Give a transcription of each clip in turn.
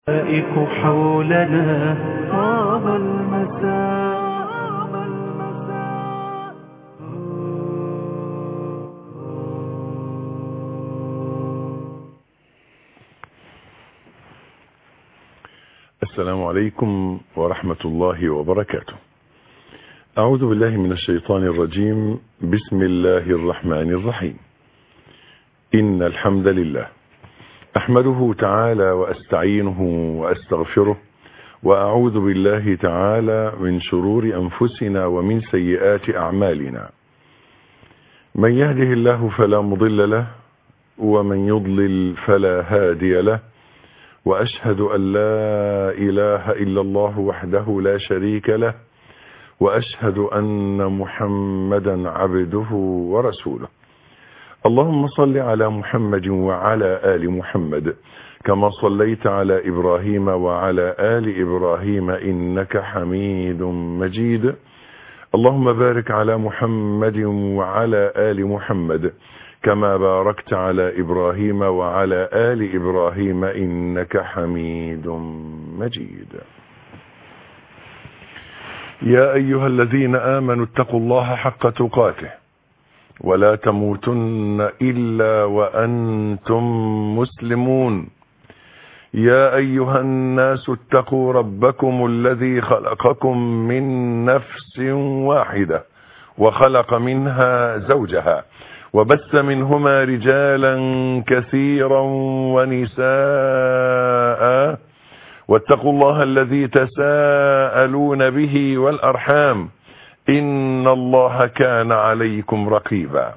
الملائك حولنا طاب المساء السلام عليكم ورحمة الله وبركاته أعوذ بالله من الشيطان الرجيم بسم الله الرحمن الرحيم إن الحمد لله أحمده تعالى وأستعينه وأستغفره وأعوذ بالله تعالى من شرور أنفسنا ومن سيئات أعمالنا من يهده الله فلا مضل له ومن يضلل فلا هادي له وأشهد أن لا إله إلا الله وحده لا شريك له وأشهد أن محمدا عبده ورسوله اللهم صل على محمد وعلى آل محمد كما صليت على إبراهيم وعلى آل إبراهيم إنك حميد مجيد اللهم بارك على محمد وعلى آل محمد كما باركت على إبراهيم وعلى آل إبراهيم إنك حميد مجيد يا أيها الذين آمنوا اتقوا الله حق تقاته ولا تموتن إلا وأنتم مسلمون يا أيها الناس اتقوا ربكم الذي خلقكم من نفس واحدة وخلق منها زوجها وبث منهما رجالا كثيرا ونساء واتقوا الله الذي تساءلون به والأرحام إن الله كان عليكم رقيبا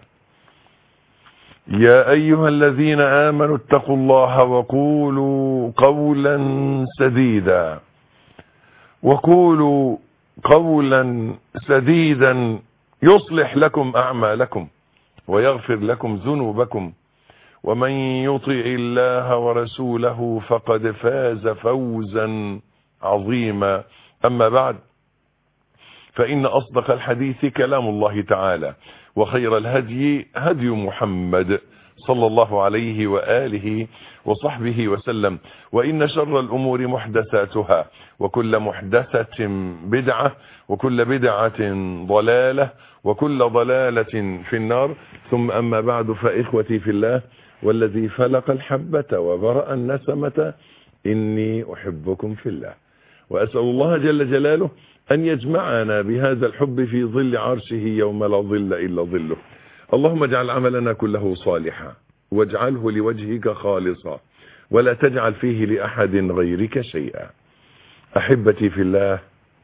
يا أيها الذين آمنوا اتقوا الله وقولوا قولا سديدا وقولوا قولا سديدا يصلح لكم أعمالكم ويغفر لكم ذنوبكم ومن يطع الله ورسوله فقد فاز فوزا عظيما أما بعد فإن أصدق الحديث كلام الله تعالى وخير الهدي هدي محمد صلى الله عليه وآله وصحبه وسلم وإن شر الأمور محدثاتها وكل محدثة بدعة وكل بدعة ضلالة وكل ضلالة في النار ثم أما بعد فإخوتي في الله والذي فلق الحبة وبرأ النسمة إني أحبكم في الله وأسأل الله جل جلاله أن يجمعنا بهذا الحب في ظل عرشه يوم لا ظل إلا ظله اللهم اجعل عملنا كله صالحا واجعله لوجهك خالصا ولا تجعل فيه لأحد غيرك شيئا أحبتي في الله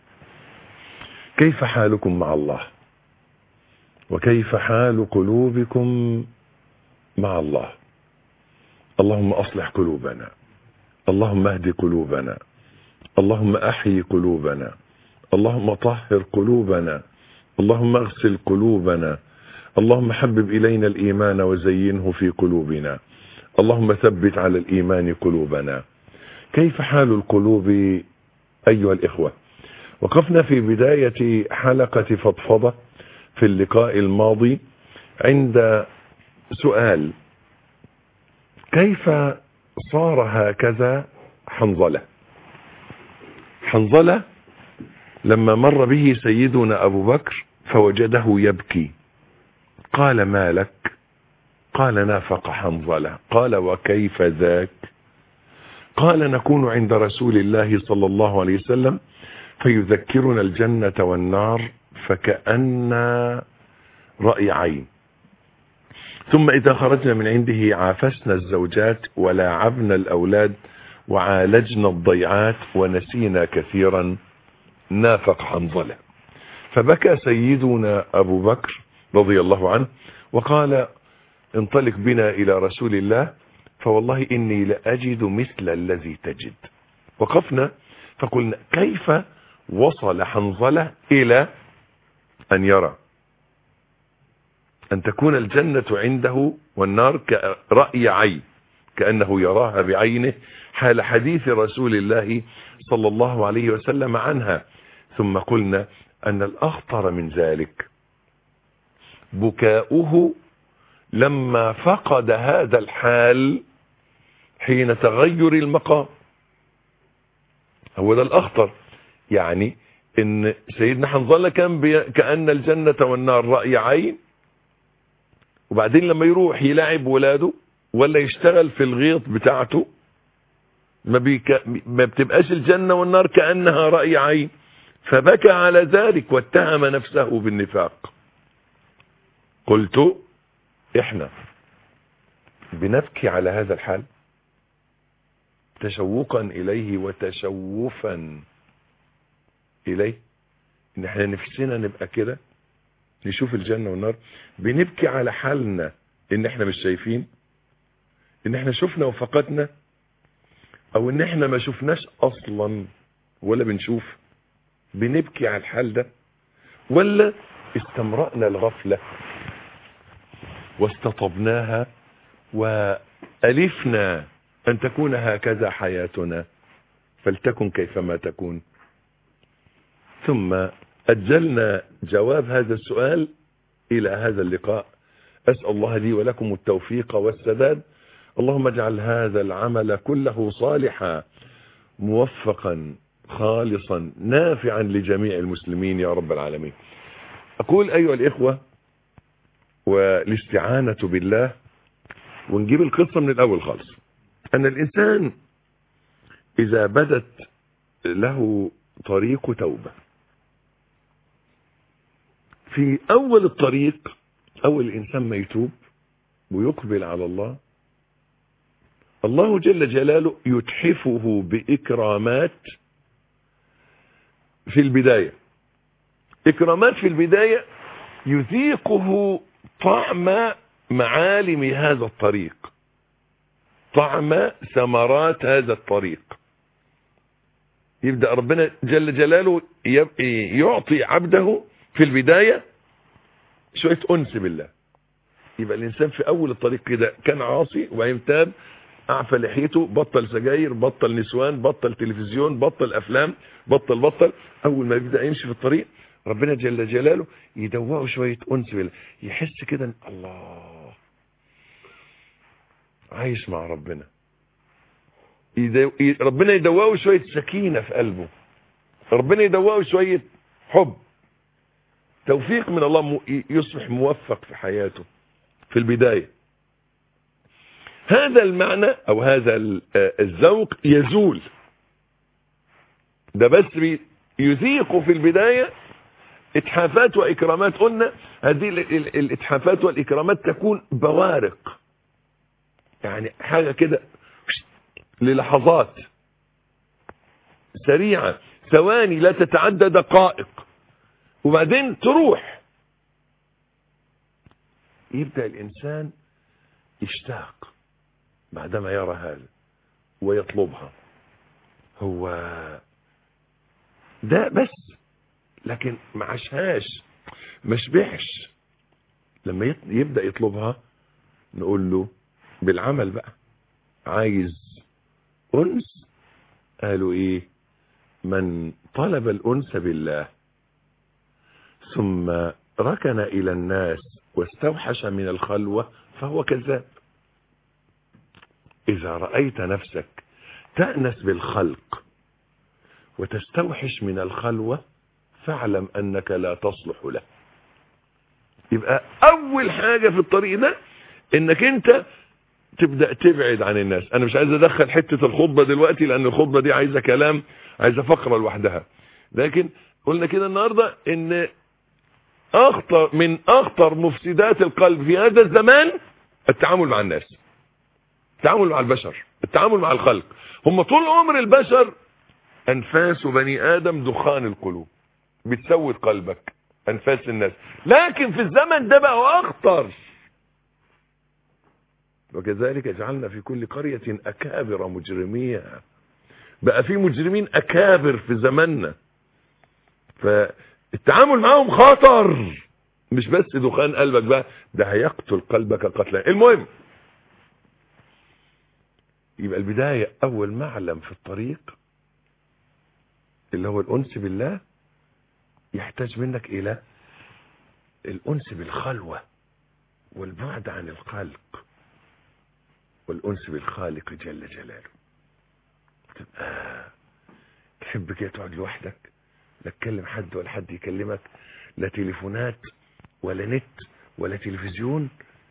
كيف حالكم مع الله وكيف حال قلوبكم مع الله اللهم أصلح قلوبنا اللهم اهد قلوبنا اللهم أحيي قلوبنا اللهم طهر قلوبنا اللهم اغسل قلوبنا اللهم حبب إلينا الإيمان وزينه في قلوبنا اللهم ثبت على الإيمان قلوبنا كيف حال القلوب أيها الإخوة وقفنا في بداية حلقة فضفضة في اللقاء الماضي عند سؤال كيف صار هكذا حنظلة حنظلة لما مر به سيدنا أبو بكر فوجده يبكي قال ما لك قال نافق حنظلة قال وكيف ذاك قال نكون عند رسول الله صلى الله عليه وسلم فيذكرنا الجنة والنار فكأن رأي عين ثم إذا خرجنا من عنده عافسنا الزوجات ولاعبنا الأولاد وعالجنا الضيعات ونسينا كثيرا نافق حنظلة فبكى سيدنا أبو بكر رضي الله عنه وقال انطلق بنا إلى رسول الله فوالله إني لأجد مثل الذي تجد وقفنا فقلنا كيف وصل حنظلة إلى أن يرى أن تكون الجنة عنده والنار كرأي عين كأنه يراها بعينه حال حديث رسول الله صلى الله عليه وسلم عنها ثم قلنا أن الأخطر من ذلك بكاؤه لما فقد هذا الحال حين تغير المقام هو ده الأخطر يعني ان سيدنا حنظلة كان بي... كأن الجنة والنار رأي عين وبعدين لما يروح يلاعب ولاده ولا يشتغل في الغيط بتاعته ما, بيك... ما بتبقاش الجنة والنار كأنها رأي عين فبكى على ذلك واتهم نفسه بالنفاق قلت احنا بنبكي على هذا الحال تشوقا اليه وتشوفا اليه ان احنا نفسنا نبقى كده نشوف الجنة والنار بنبكي على حالنا ان احنا مش شايفين ان احنا شفنا وفقدنا او ان احنا ما شفناش اصلا ولا بنشوف بنبكي على الحال ده ولا استمرأنا الغفلة واستطبناها وألفنا أن تكون هكذا حياتنا فلتكن كيفما تكون ثم أجلنا جواب هذا السؤال إلى هذا اللقاء أسأل الله لي ولكم التوفيق والسداد اللهم اجعل هذا العمل كله صالحا موفقا خالصا نافعا لجميع المسلمين يا رب العالمين أقول أيها الإخوة والاستعانة بالله ونجيب القصة من الأول خالص أن الإنسان إذا بدت له طريق توبة في أول الطريق أول الإنسان ما يتوب ويقبل على الله الله جل جلاله يتحفه بإكرامات في البداية إكرامات في البداية يذيقه طعم معالم هذا الطريق طعم ثمرات هذا الطريق يبدأ ربنا جل جلاله يعطي عبده في البداية شوية أنس بالله يبقى الإنسان في أول الطريق كده كان عاصي وبعدين تاب أعفى لحيته بطل سجاير بطل نسوان بطل تلفزيون بطل أفلام بطل بطل أول ما يبدأ يمشي في الطريق ربنا جل جلاله يدوقه شوية أنس بالله يحس كده إن الله عايش مع ربنا يدو... ربنا يدوقه شوية سكينة في قلبه ربنا يدوقه شوية حب توفيق من الله م... يصبح موفق في حياته في البداية هذا المعنى او هذا الذوق يزول ده بس يذيق في البداية اتحافات واكرامات قلنا هذه الاتحافات والاكرامات تكون بوارق يعني حاجة كده للحظات سريعة ثواني لا تتعدى دقائق وبعدين تروح يبدأ الإنسان يشتاق بعدما يرى هذا ويطلبها هو ده بس لكن ما عاشهاش ما شبعش لما يبدأ يطلبها نقول له بالعمل بقى عايز أنس قالوا إيه من طلب الأنس بالله ثم ركن إلى الناس واستوحش من الخلوة فهو كذاب إذا رأيت نفسك تأنس بالخلق وتستوحش من الخلوة فاعلم أنك لا تصلح له يبقى أول حاجة في الطريق ده إنك أنت تبدأ تبعد عن الناس أنا مش عايز أدخل حتة الخطبة دلوقتي لأن الخطبة دي عايزة كلام عايزة فقرة لوحدها لكن قلنا كده النهاردة إن أخطر من أخطر مفسدات القلب في هذا الزمان التعامل مع الناس التعامل مع البشر التعامل مع الخلق هم طول عمر البشر أنفاس بني آدم دخان القلوب بتسود قلبك أنفاس الناس لكن في الزمن ده بقى أخطر وكذلك جعلنا في كل قرية أكابر مجرميها بقى في مجرمين أكابر في زماننا فالتعامل معهم خطر مش بس دخان قلبك بقى ده هيقتل قلبك قتلا المهم يبقى البداية أول معلم في الطريق اللي هو الأنس بالله يحتاج منك إلى الأنس بالخلوة والبعد عن الخلق والأنس بالخالق جل جلاله تبقى تحب كده تقعد لوحدك لا تكلم حد ولا حد يكلمك لا تليفونات ولا نت ولا تلفزيون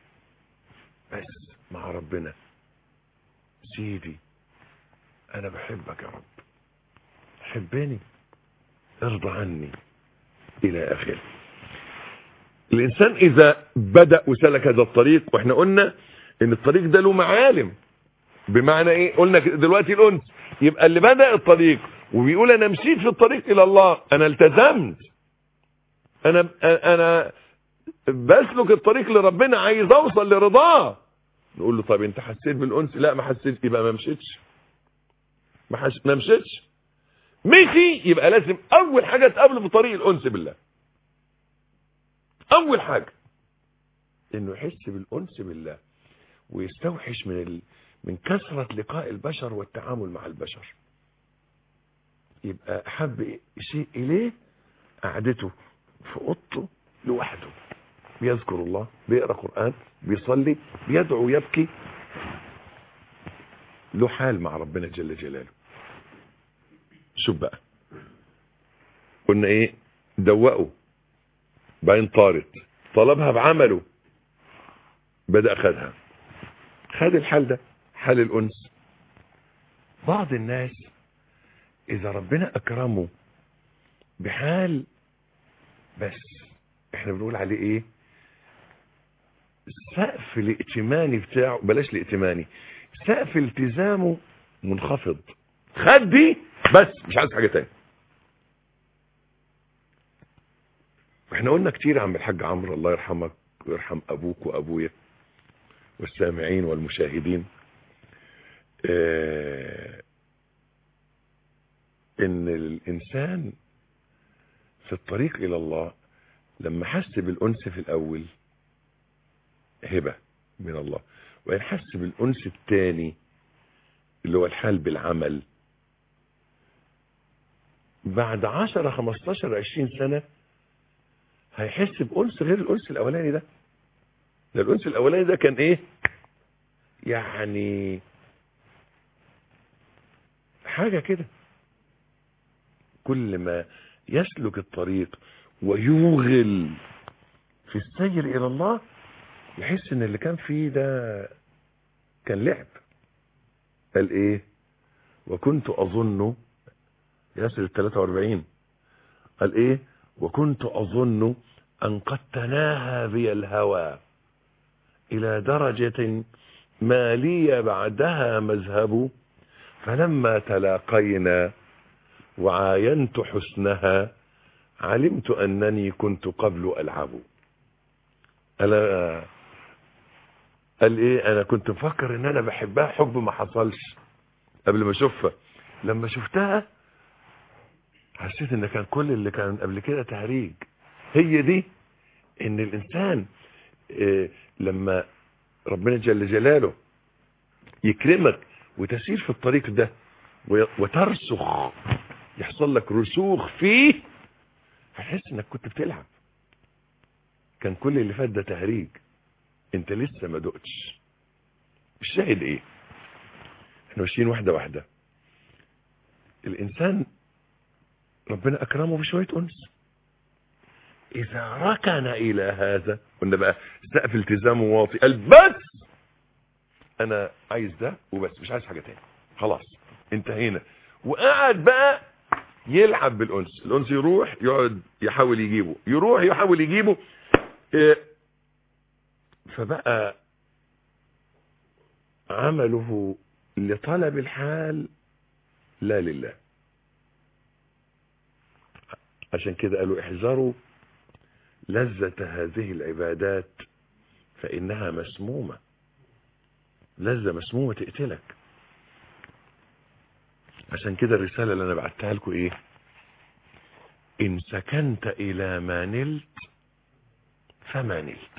بس مع ربنا سيدي انا بحبك يا رب حبني ارضى عني الى اخره الانسان اذا بدأ وسلك هذا الطريق واحنا قلنا ان الطريق ده له معالم بمعنى ايه قلنا دلوقتي الانس يبقى اللي بدأ الطريق وبيقول انا مشيت في الطريق الى الله انا التزمت انا انا بسلك الطريق لربنا عايز اوصل لرضاه نقول له طب انت حسيت بالانس لا ما حسيت يبقى ما مشيتش ما, حش... ما مشيتش مشي يبقى لازم اول حاجه تقابله في طريق الانس بالله اول حاجه انه يحس بالانس بالله ويستوحش من ال... من كثره لقاء البشر والتعامل مع البشر يبقى احب شيء اليه قعدته في اوضته لوحده بيذكر الله بيقرا قران بيصلي بيدعو يبكي له حال مع ربنا جل جلاله شوف بقى قلنا ايه دوقه بعدين طارت طلبها بعمله بدأ خدها خد الحال ده حال الأنس بعض الناس إذا ربنا أكرمه بحال بس احنا بنقول عليه ايه سقف الائتماني بتاعه بلاش الائتماني سقف التزامه منخفض خد دي بس مش عايز حاجة تاني احنا قلنا كتير عم الحاج عمرو الله يرحمك ويرحم ابوك وابويا والسامعين والمشاهدين اه ان الانسان في الطريق الى الله لما حس بالانس في الاول هبة من الله وان حس بالانس الثاني اللي هو الحال بالعمل بعد عشرة خمستاشر عشرين سنة هيحس بأنس غير الأنس الأولاني ده ده الأنس الأولاني ده كان إيه يعني حاجة كده كل ما يسلك الطريق ويوغل في السير إلى الله يحس إن اللي كان فيه ده كان لعب قال إيه وكنت أظن ياسر ال 43 قال إيه وكنت أظن أن قد تناهى بي الهوى إلى درجة ما لي بعدها مذهب فلما تلاقينا وعاينت حسنها علمت أنني كنت قبل ألعب ألا قال إيه أنا كنت مفكر إن أنا بحبها حب ما حصلش قبل ما أشوفها لما شفتها حسيت ان كان كل اللي كان قبل كده تهريج هي دي ان الانسان إيه لما ربنا جل جلاله يكرمك وتسير في الطريق ده وترسخ يحصل لك رسوخ فيه هتحس انك كنت بتلعب كان كل اللي فات ده تهريج انت لسه ما دقتش الشاهد ايه احنا ماشيين واحده واحده الانسان ربنا أكرمه بشوية أنس إذا ركن إلى هذا قلنا بقى سقف التزامه واطي قال بس أنا عايز ده وبس مش عايز حاجة تاني خلاص انتهينا وقعد بقى يلعب بالأنس الأنس يروح يقعد يحاول يجيبه يروح يحاول يجيبه إيه فبقى عمله لطلب الحال لا لله عشان كده قالوا احذروا لذة هذه العبادات فإنها مسمومة لذة مسمومة تقتلك عشان كده الرسالة اللي أنا بعتها لكم إيه إن سكنت إلى ما نلت فما نلت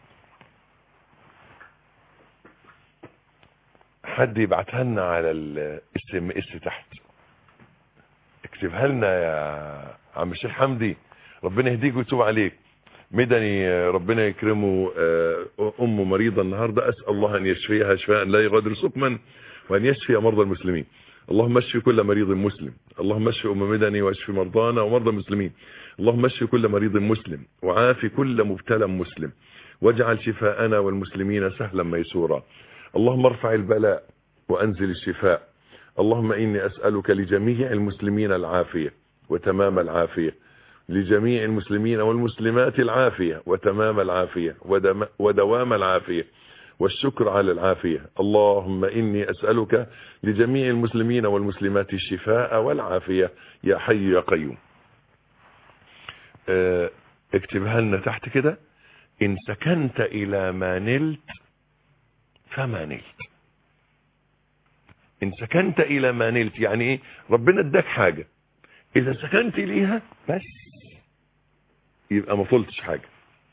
حد يبعتها لنا على الاس ام اس تحت اكتبها لنا يا عم الشيخ حمدي ربنا يهديك ويتوب عليك مدني ربنا يكرمه امه مريضة النهاردة اسأل الله ان يشفيها شفاء لا يغادر سقما وان يشفي مرضى المسلمين اللهم اشف كل مريض مسلم اللهم اشف أممدني واشف مرضانا ومرضى المسلمين اللهم اشف كل مريض مسلم وعاف كل مبتلى مسلم واجعل شفاءنا والمسلمين سهلا ميسورا اللهم ارفع البلاء وأنزل الشفاء اللهم إني أسألك لجميع المسلمين العافية وتمام العافية لجميع المسلمين والمسلمات العافية وتمام العافية ودم ودوام العافية والشكر على العافية اللهم إني أسألك لجميع المسلمين والمسلمات الشفاء والعافية يا حي يا قيوم اه اكتبها لنا تحت كده إن سكنت إلى ما نلت فما نلت إن سكنت إلى ما نلت يعني إيه ربنا اداك حاجة إذا سكنت إليها بس يبقى ما طلتش حاجة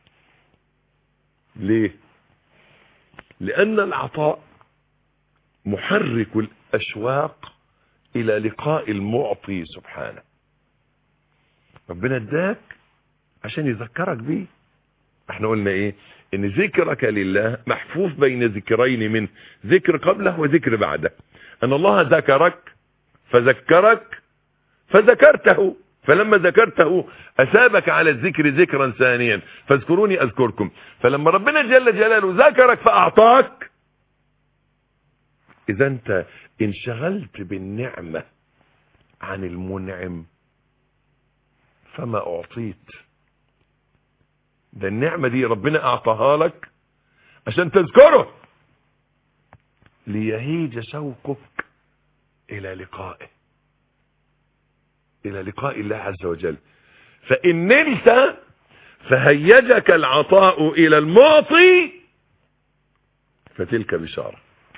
ليه لأن العطاء محرك الأشواق إلى لقاء المعطي سبحانه ربنا اداك عشان يذكرك بيه احنا قلنا ايه ان ذكرك لله محفوف بين ذكرين من ذكر قبله وذكر بعده ان الله ذكرك فذكرك فذكرته فلما ذكرته أثابك على الذكر ذكرا ثانيا فاذكروني أذكركم فلما ربنا جل جلاله ذكرك فأعطاك إذا أنت انشغلت بالنعمة عن المنعم فما أعطيت ده النعمة دي ربنا أعطاها لك عشان تذكره ليهيج شوقك إلى لقائه إلى لقاء الله عز وجل فإن نلت فهيجك العطاء إلى المعطي فتلك بشارة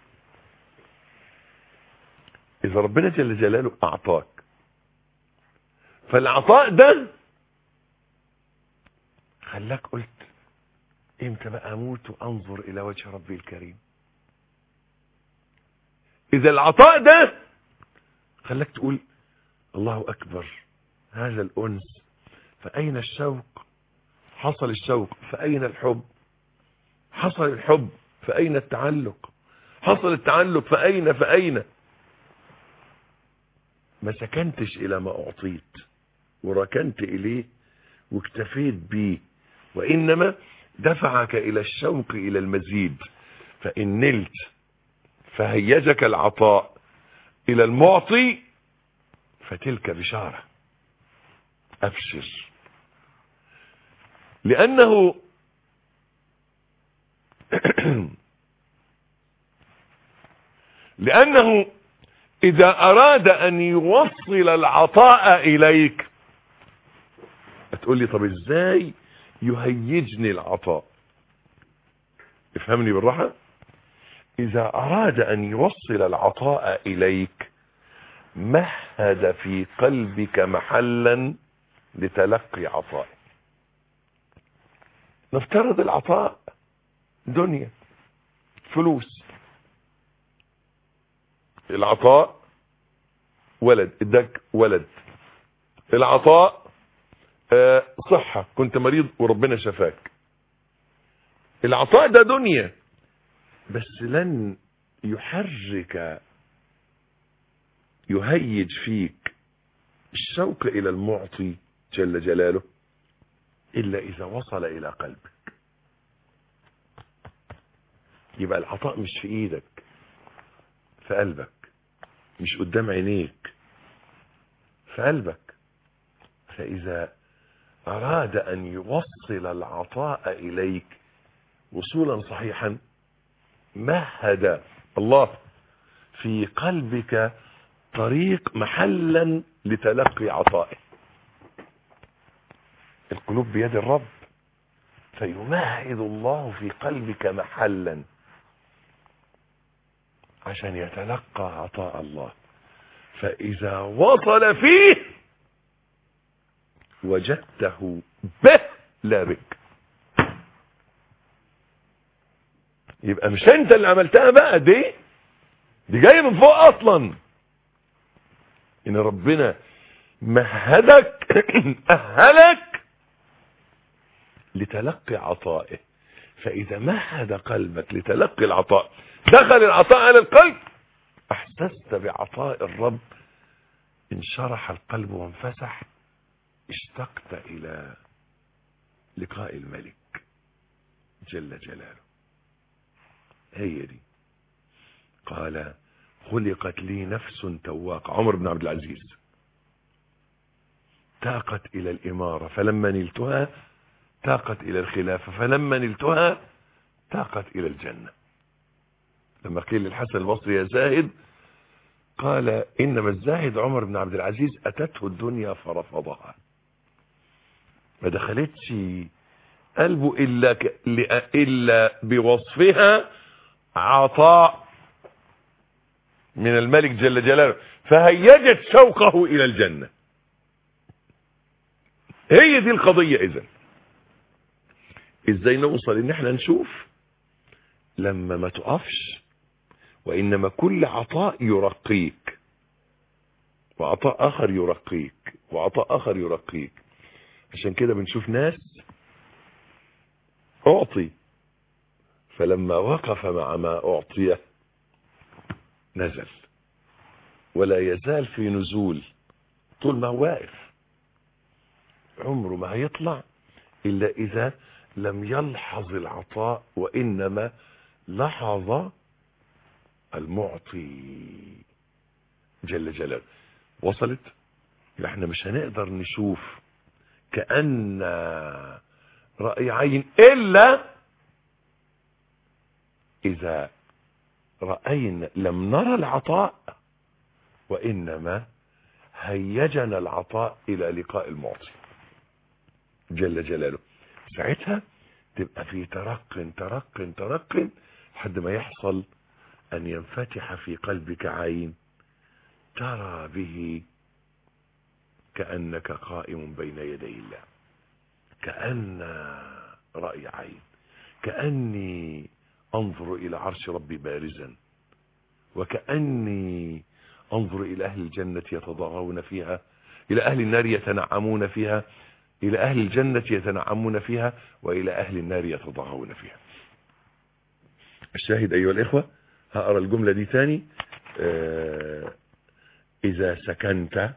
إذا ربنا جل جلاله أعطاك فالعطاء ده خلاك قلت امتى بقى اموت وانظر الى وجه ربي الكريم اذا العطاء ده خلاك تقول الله اكبر هذا الانس فاين الشوق حصل الشوق فاين الحب حصل الحب فاين التعلق حصل التعلق فاين فاين ما سكنتش الى ما اعطيت وركنت اليه واكتفيت بيه وإنما دفعك إلى الشوق إلى المزيد فإن نلت فهيجك العطاء إلى المعطي فتلك بشارة أبشر لأنه لأنه إذا أراد أن يوصل العطاء إليك هتقول لي طب ازاي يهيجني العطاء افهمني بالراحة اذا اراد ان يوصل العطاء اليك مهد في قلبك محلا لتلقي عطائه نفترض العطاء دنيا فلوس العطاء ولد اداك ولد العطاء آه صحة كنت مريض وربنا شفاك العطاء ده دنيا بس لن يحرك يهيج فيك الشوق الى المعطي جل جلاله الا اذا وصل الى قلبك يبقى العطاء مش في ايدك في قلبك مش قدام عينيك في قلبك فاذا أراد أن يوصل العطاء إليك وصولا صحيحا مهد الله في قلبك طريق محلا لتلقي عطائه القلوب بيد الرب فيمهد الله في قلبك محلا عشان يتلقى عطاء الله فإذا وصل فيه وجدته به لا بك يبقى مش انت اللي عملتها بقى دي دي جايه من فوق اصلا ان ربنا مهدك اهلك لتلقي عطائه فاذا مهد قلبك لتلقي العطاء دخل العطاء على القلب احسست بعطاء الرب انشرح القلب وانفسح اشتقت الى لقاء الملك جل جلاله هي دي قال خلقت لي نفس تواقة عمر بن عبد العزيز تاقت الى الامارة فلما نلتها تاقت الى الخلافة فلما نلتها تاقت الى الجنة لما قيل للحسن البصري يا زاهد قال انما الزاهد عمر بن عبد العزيز اتته الدنيا فرفضها ما دخلتش قلبه الا ك... الا بوصفها عطاء من الملك جل جلاله فهيجت شوقه الى الجنه هي دي القضيه اذا ازاي نوصل ان احنا نشوف لما ما تقفش وانما كل عطاء يرقيك وعطاء اخر يرقيك وعطاء اخر يرقيك عشان كده بنشوف ناس اعطي فلما وقف مع ما اعطيه نزل ولا يزال في نزول طول ما هو واقف عمره ما هيطلع الا اذا لم يلحظ العطاء وانما لحظ المعطي جل جلاله وصلت احنا مش هنقدر نشوف كأن رأي عين إلا إذا رأينا لم نرى العطاء وإنما هيجنا العطاء إلى لقاء المعطي جل جلاله ساعتها تبقى في ترق ترق ترق لحد ما يحصل أن ينفتح في قلبك عين ترى به كأنك قائم بين يدي الله كأن رأي عين كأني أنظر إلى عرش ربي بارزا وكأني أنظر إلى أهل الجنة يتضاغون فيها إلى أهل النار يتنعمون فيها إلى أهل الجنة يتنعمون فيها وإلى أهل النار يتضاغون فيها الشاهد أيها الإخوة هقرأ الجملة دي تاني آه إذا سكنت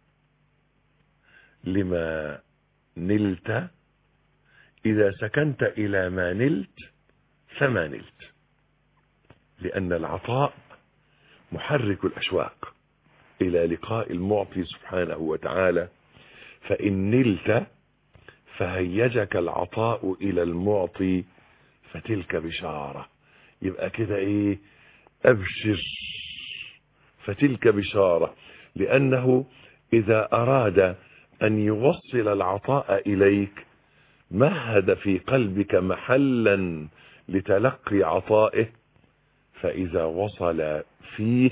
لما نلت إذا سكنت إلى ما نلت فما نلت لأن العطاء محرك الأشواق إلى لقاء المعطي سبحانه وتعالى فإن نلت فهيجك العطاء إلى المعطي فتلك بشارة يبقى كده إيه أبشر فتلك بشارة لأنه إذا أراد أن يوصل العطاء إليك مهد في قلبك محلا لتلقي عطائه فإذا وصل فيه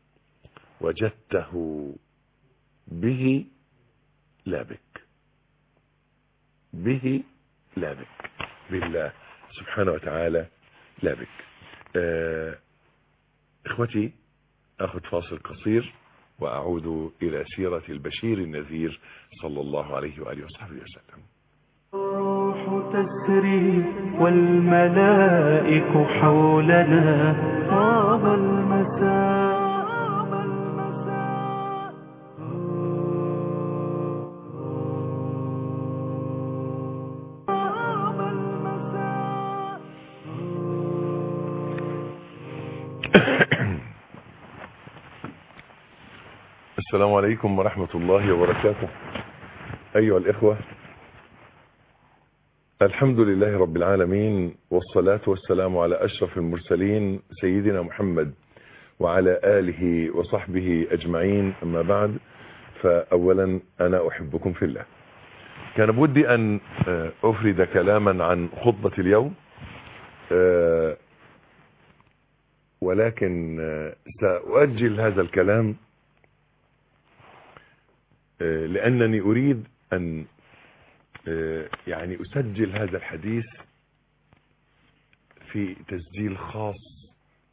وجدته به لا بك به لا بك بالله سبحانه وتعالى لا بك آه اخوتي اخذ فاصل قصير واعود الى سيرة البشير النذير صلى الله عليه وآله وصحبه وسلم الروح تسري والملائك حولنا طاب المساء السلام عليكم ورحمة الله وبركاته أيها الإخوة الحمد لله رب العالمين والصلاة والسلام على أشرف المرسلين سيدنا محمد وعلى آله وصحبه أجمعين أما بعد فأولا أنا أحبكم في الله كان بودي أن أفرد كلاما عن خطبة اليوم ولكن سأؤجل هذا الكلام لأنني أريد أن يعني أسجل هذا الحديث في تسجيل خاص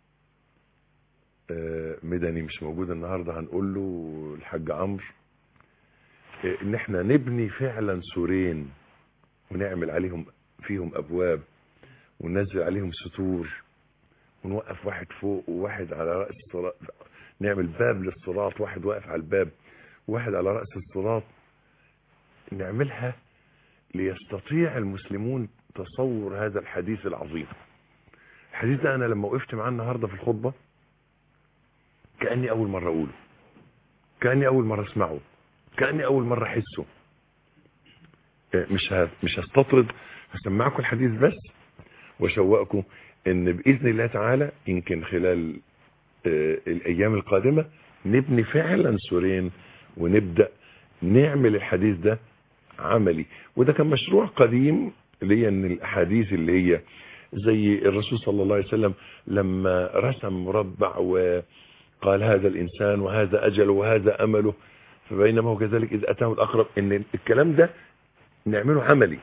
مدني مش موجود النهاردة هنقول له الحاج عمرو ان احنا نبني فعلا سورين ونعمل عليهم فيهم ابواب وننزل عليهم ستور ونوقف واحد فوق وواحد على رأس نعمل باب للصراط واحد واقف على الباب واحد على رأس الصراط نعملها ليستطيع المسلمون تصور هذا الحديث العظيم الحديث ده انا لما وقفت معاه النهارده في الخطبه كاني اول مره اقوله كاني اول مره اسمعه كاني اول مره احسه آه، مش ه- مش هستطرد هسمعكم الحديث بس واشوقكم ان باذن الله تعالى يمكن خلال آه، الايام القادمه نبني فعلا سورين ونبدا نعمل الحديث ده عملي وده كان مشروع قديم ليا ان الاحاديث اللي هي زي الرسول صلى الله عليه وسلم لما رسم مربع وقال هذا الانسان وهذا اجله وهذا امله فبينما هو كذلك اذ اتاه الاقرب ان الكلام ده نعمله عملي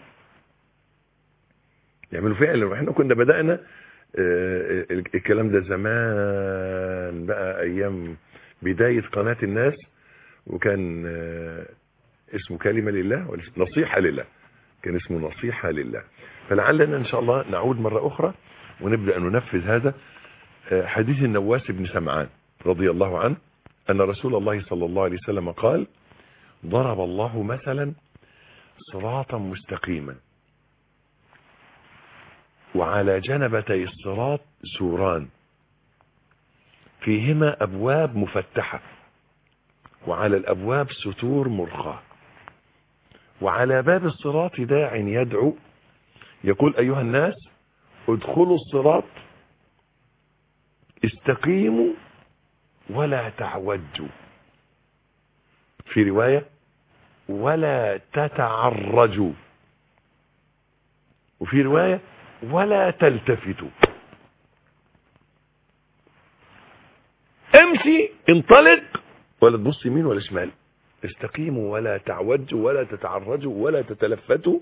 نعمله فعلا واحنا كنا بدانا آه، الكلام ده زمان بقى ايام بدايه قناه الناس وكان آه، اسمه كلمه لله ولا اسمه نصيحه لله كان اسمه نصيحه لله فلعلنا ان شاء الله نعود مره اخرى ونبدا ننفذ هذا آه، حديث النواس بن سمعان رضي الله عنه ان رسول الله صلى الله عليه وسلم قال ضرب الله مثلا صراطا مستقيما وعلى جنبتي الصراط سوران فيهما ابواب مفتحه وعلى الابواب ستور مرخاه وعلى باب الصراط داع يدعو يقول ايها الناس ادخلوا الصراط استقيموا ولا تعوجوا في روايه ولا تتعرجوا وفي روايه ولا تلتفتوا امشي انطلق ولا تبص يمين ولا شمال استقيموا ولا تعوجوا ولا تتعرجوا ولا تتلفتوا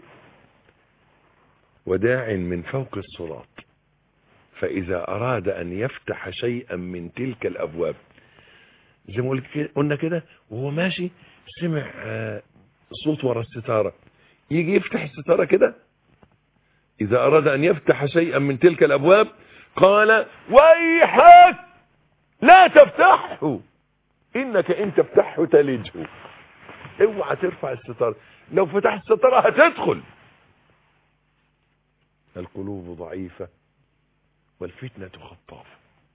وداع من فوق الصراط فإذا أراد أن يفتح شيئا من تلك الأبواب زي ما قلت كده- قلنا كده وهو ماشي سمع آه، صوت ورا الستارة يجي يفتح الستارة كده إذا أراد أن يفتح شيئا من تلك الأبواب قال ويحك لا تفتحه إنك إن تفتحه تلجه اوعى ترفع الستارة لو فتحت الستارة هتدخل القلوب ضعيفة والفتنة خطافة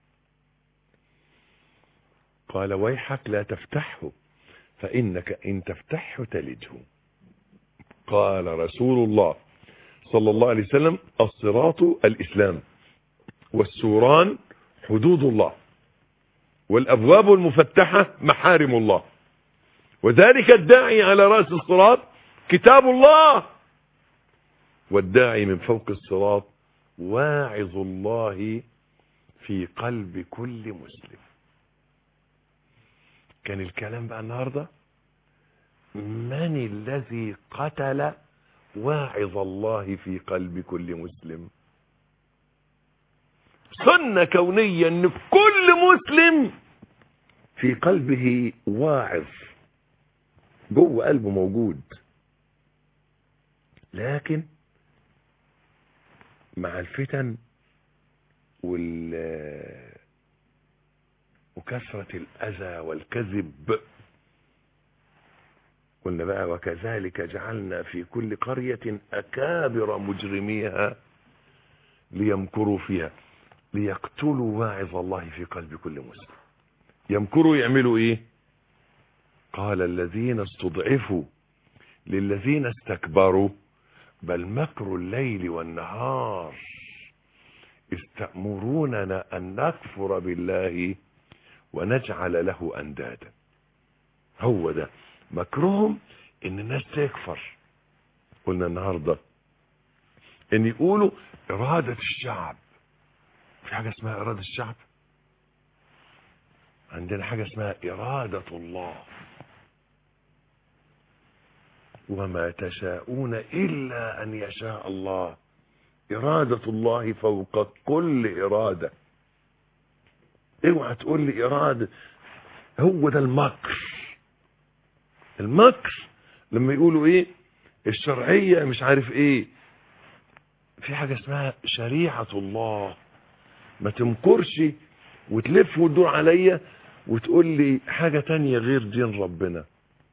قال ويحك لا تفتحه فإنك إن تفتحه تلجه قال رسول الله صلى الله عليه وسلم الصراط الإسلام والسوران حدود الله والأبواب المفتحة محارم الله وذلك الداعي على رأس الصراط كتاب الله والداعي من فوق الصراط واعظ الله في قلب كل مسلم كان الكلام بقى النهارده من الذي قتل واعظ الله في قلب كل مسلم سنة كونية ان في كل مسلم في قلبه واعظ جوه قلبه موجود لكن مع الفتن وال وكثرة الأذى والكذب قلنا بقى وكذلك جعلنا في كل قرية أكابر مجرميها ليمكروا فيها ليقتلوا واعظ الله في قلب كل مسلم يمكروا يعملوا ايه قال الذين استضعفوا للذين استكبروا بل مكر الليل والنهار استأمروننا أن نكفر بالله ونجعل له أندادا هو ده مكرهم ان الناس تكفر قلنا النهاردة ان يقولوا ارادة الشعب في حاجة اسمها ارادة الشعب عندنا حاجة اسمها ارادة الله وما تشاءون الا ان يشاء الله ارادة الله فوق كل ارادة اوعى تقول لي ارادة هو ده المكر المكر لما يقولوا ايه الشرعية مش عارف ايه في حاجة اسمها شريعة الله ما تمكرش وتلف وتدور عليا وتقول لي حاجة تانية غير دين ربنا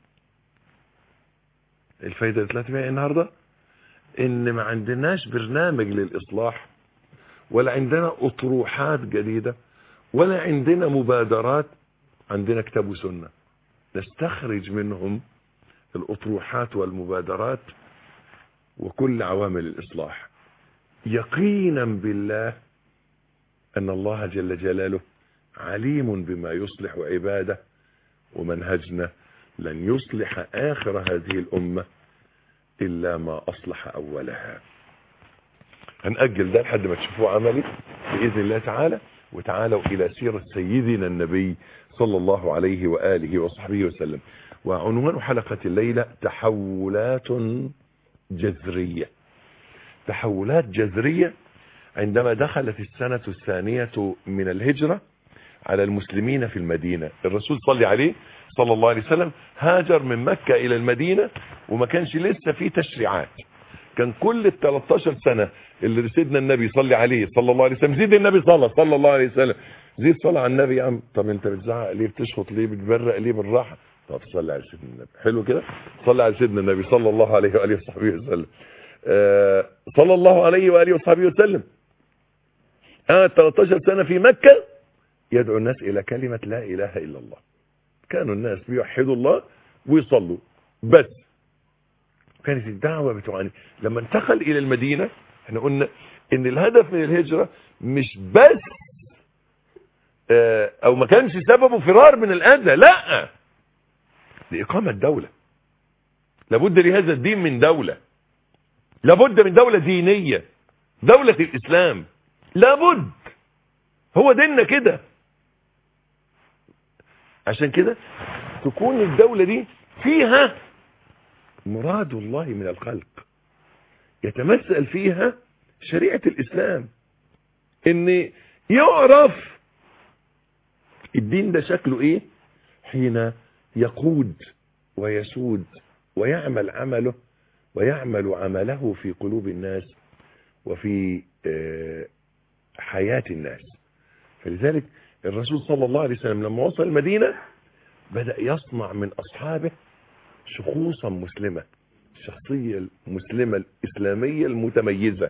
الفايدة اللي طلعت بيها النهاردة ان ما عندناش برنامج للإصلاح ولا عندنا أطروحات جديدة ولا عندنا مبادرات عندنا كتاب وسنة نستخرج منهم الأطروحات والمبادرات وكل عوامل الإصلاح يقينا بالله أن الله جل جلاله عليم بما يصلح عباده ومنهجنا لن يصلح آخر هذه الأمة إلا ما أصلح أولها هنأجل ده لحد ما تشوفوه عملي بإذن الله تعالى وتعالوا إلى سيرة سيدنا النبي صلى الله عليه وآله وصحبه وسلم وعنوان حلقة الليلة تحولات جذرية تحولات جذرية عندما دخلت السنة الثانية من الهجرة على المسلمين في المدينة الرسول صلى عليه صلى الله عليه وسلم هاجر من مكة إلى المدينة وما كانش لسه في تشريعات كان كل ال 13 سنة اللي سيدنا النبي صلى عليه صلى الله عليه وسلم زيد النبي صلى صلى الله عليه وسلم زيد صلى على النبي يا عم طب انت بتزعق ليه بتشخط ليه بتبرق ليه بالراحة طب صلي على سيدنا النبي حلو كده صلي على سيدنا النبي صلى الله عليه وآله وصحبه وسلم آه صلى الله عليه وآله وصحبه وسلم قعد 13 سنة في مكة يدعو الناس إلى كلمة لا إله إلا الله كانوا الناس بيوحدوا الله ويصلوا بس كانت الدعوة بتعاني لما انتقل إلى المدينة احنا قلنا ان الهدف من الهجرة مش بس اه او ما كانش سببه فرار من الأذى لا لإقامة دولة لابد لهذا الدين من دولة لابد من دولة دينية دولة الإسلام لابد هو ديننا كده عشان كده تكون الدولة دي فيها مراد الله من الخلق يتمثل فيها شريعة الإسلام ان يعرف الدين ده شكله ايه حين يقود ويسود ويعمل عمله ويعمل عمله في قلوب الناس وفي حياة الناس فلذلك الرسول صلى الله عليه وسلم لما وصل المدينة بدأ يصنع من أصحابه شخوصا مسلمة الشخصية المسلمة الإسلامية المتميزة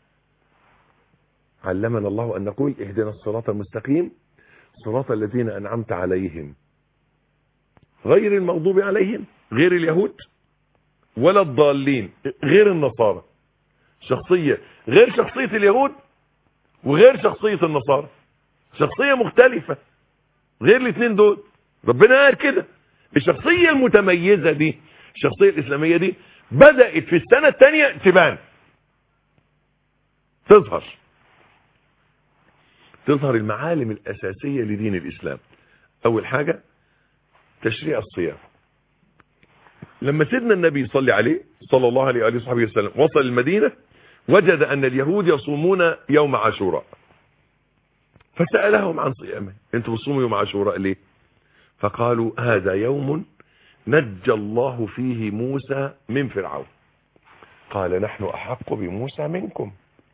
علمنا الله أن نقول اهدنا الصراط المستقيم صراط الذين أنعمت عليهم غير المغضوب عليهم غير اليهود ولا الضالين غير النصارى شخصية غير شخصية اليهود وغير شخصية النصارى شخصية مختلفة غير الاثنين دول ربنا قال كده الشخصية المتميزة دي الشخصية الإسلامية دي بدأت في السنة الثانية تبان تظهر تظهر المعالم الأساسية لدين الإسلام أول حاجة تشريع الصيام لما سيدنا النبي صلى عليه صلى الله عليه وآله وصحبه وسلم وصل المدينة وجد أن اليهود يصومون يوم عاشوراء فسألهم عن صيامه انتوا بتصوموا يوم عاشوراء ليه فقالوا هذا يوم نجى الله فيه موسى من فرعون قال نحن أحق بموسى منكم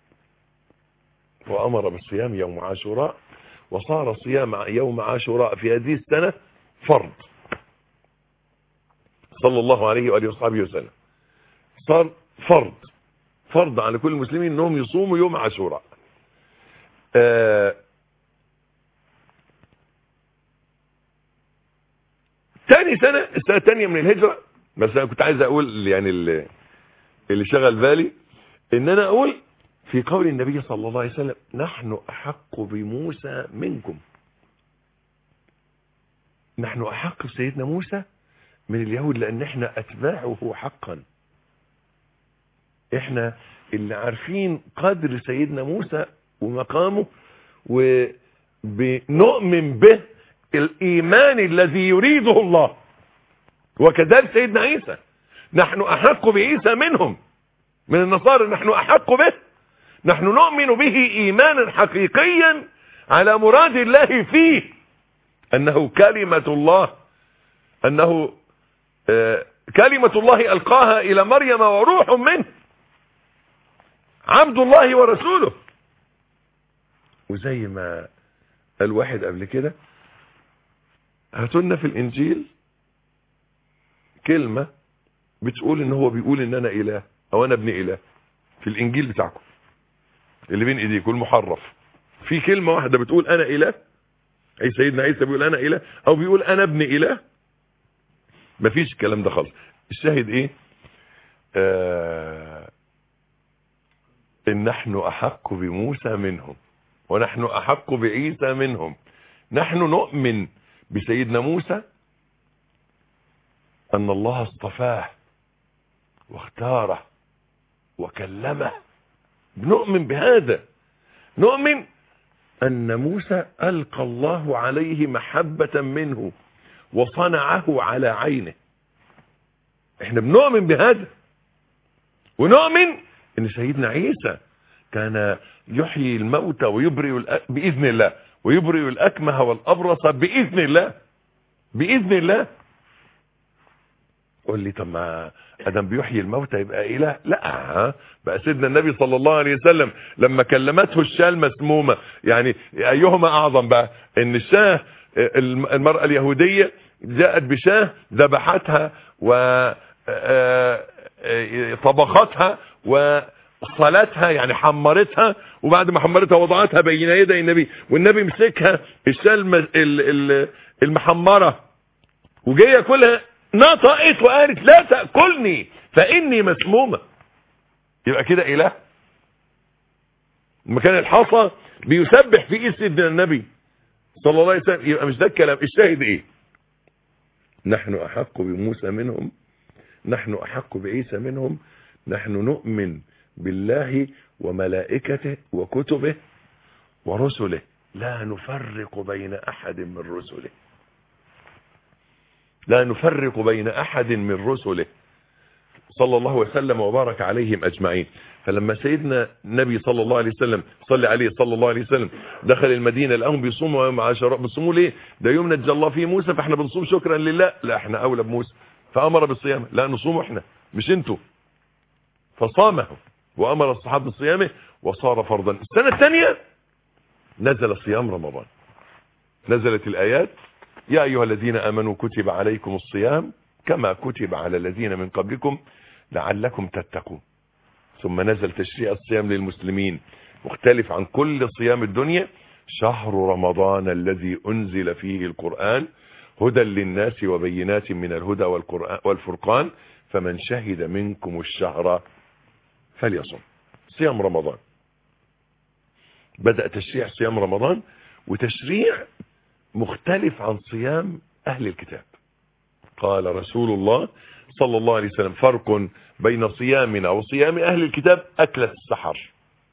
وأمر بالصيام يوم عاشوراء وصار صيام يوم عاشوراء في هذه السنة فرض صلى الله عليه وآله وصحبه وسلم صار فرض فرض على كل المسلمين انهم يصوموا يوم عاشوراء آه تاني سنة السنة التانية من الهجرة بس انا كنت عايز اقول يعني اللي, اللي شغل بالي ان انا اقول في قول النبي صلى الله عليه وسلم نحن احق بموسى منكم نحن احق بسيدنا موسى من اليهود لان احنا اتباعه حقا احنا اللي عارفين قدر سيدنا موسى ومقامه وبنؤمن به الايمان الذي يريده الله وكذلك سيدنا عيسى نحن احق بعيسى منهم من النصارى نحن احق به نحن نؤمن به ايمانا حقيقيا على مراد الله فيه انه كلمة الله انه آه كلمة الله القاها الى مريم وروح منه عبد الله ورسوله وزي ما الواحد قبل كده هاتوا لنا في الانجيل كلمة بتقول ان هو بيقول ان انا اله او انا ابن اله في الانجيل بتاعكم اللي بين ايديكم المحرف في كلمة واحدة بتقول انا اله اي سيدنا عيسى بيقول انا اله او بيقول انا ابن اله مفيش الكلام ده خالص الشاهد ايه آه ان نحن احق بموسى منهم ونحن احق بعيسى منهم نحن نؤمن بسيدنا موسى ان الله اصطفاه واختاره وكلمه نؤمن بهذا نؤمن ان موسى القى الله عليه محبة منه وصنعه على عينه احنا بنؤمن بهذا ونؤمن ان سيدنا عيسى كان يحيي الموتى ويبرئ الأ- باذن الله ويبرئ الاكمه والابرص باذن الله باذن الله قول لي طب ما ادم بيحيي الموتى يبقى اله لا ها؟ بقى سيدنا النبي صلى الله عليه وسلم لما كلمته الشاه المسمومه يعني ايهما اعظم بقى ان الشاه الم- المراه اليهوديه جاءت بشاه ذبحتها و آه، آه، طبختها وصلتها يعني حمرتها وبعد ما حمرتها وضعتها بين يدي النبي والنبي مسكها الشاه الم- ال- ال- المحمره وجايه ياكلها نطقت وقالت لا تاكلني فاني مسمومه يبقى كده اله مكان الحصى بيسبح في ايد سيدنا النبي صلى الله عليه وسلم يبقى مش ده الكلام الشاهد ايه نحن احق بموسى منهم نحن احق بعيسى منهم نحن نؤمن بالله وملائكته وكتبه ورسله لا نفرق بين احد من رسله لا نفرق بين احد من رسله صلى الله وسلم وبارك عليهم اجمعين فلما سيدنا النبي صلى الله عليه وسلم صلى عليه صلى الله عليه وسلم دخل المدينه لقاهم بيصوموا يوم عاشوراء بيصوموا ليه ده يوم نجى الله فيه موسى فاحنا بنصوم شكرا لله لا احنا اولى بموسى فامر بالصيام لا نصوم احنا مش انتوا فصامه وامر الصحابه بصيامه وصار فرضا السنه الثانيه نزل صيام رمضان نزلت الايات يا ايها الذين امنوا كتب عليكم الصيام كما كتب على الذين من قبلكم لعلكم تتقون ثم نزل تشريع الصيام للمسلمين مختلف عن كل صيام الدنيا شهر رمضان الذي انزل فيه القرآن هدى للناس وبينات من الهدى والقرآن والفرقان فمن شهد منكم الشهر فليصم صيام رمضان بدأ تشريع صيام رمضان وتشريع مختلف عن صيام أهل الكتاب قال رسول الله صلى الله عليه وسلم فرق بين صيامنا وصيام أهل الكتاب أكلة السحر